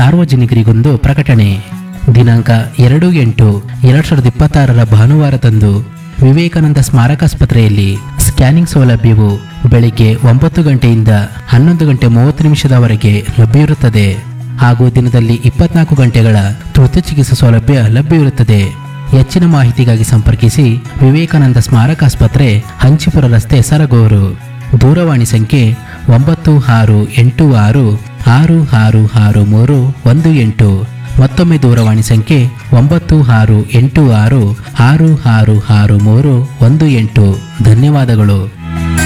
ಸಾರ್ವಜನಿಕರಿಗೊಂದು ಪ್ರಕಟಣೆ ದಿನಾಂಕ ಎರಡು ಎಂಟು ಎರಡ್ ಸಾವಿರದ ಇಪ್ಪತ್ತಾರರ ಭಾನುವಾರದಂದು ವಿವೇಕಾನಂದ ಸ್ಮಾರಕಾಸ್ಪತ್ರೆಯಲ್ಲಿ ಸ್ಕ್ಯಾನಿಂಗ್ ಸೌಲಭ್ಯವು ಬೆಳಿಗ್ಗೆ ಒಂಬತ್ತು ಗಂಟೆಯಿಂದ ಹನ್ನೊಂದು ಗಂಟೆ ಮೂವತ್ತು ನಿಮಿಷದವರೆಗೆ ಲಭ್ಯವಿರುತ್ತದೆ ಹಾಗೂ ದಿನದಲ್ಲಿ ಇಪ್ಪತ್ನಾಲ್ಕು ಗಂಟೆಗಳ ತುರ್ತು ಚಿಕಿತ್ಸಾ ಸೌಲಭ್ಯ ಲಭ್ಯವಿರುತ್ತದೆ ಹೆಚ್ಚಿನ ಮಾಹಿತಿಗಾಗಿ ಸಂಪರ್ಕಿಸಿ ವಿವೇಕಾನಂದ ಸ್ಮಾರಕಾಸ್ಪತ್ರೆ ಹಂಚಿಪುರ ರಸ್ತೆ ಸರಗೂರು ದೂರವಾಣಿ ಸಂಖ್ಯೆ ಒಂಬತ್ತು ಆರು ಎಂಟು ಆರು ಆರು ಆರು ಆರು ಮೂರು ಒಂದು ಎಂಟು ಮತ್ತೊಮ್ಮೆ ದೂರವಾಣಿ ಸಂಖ್ಯೆ ಒಂಬತ್ತು ಆರು ಎಂಟು ಆರು ಆರು ಆರು ಆರು ಮೂರು ಒಂದು ಎಂಟು ಧನ್ಯವಾದಗಳು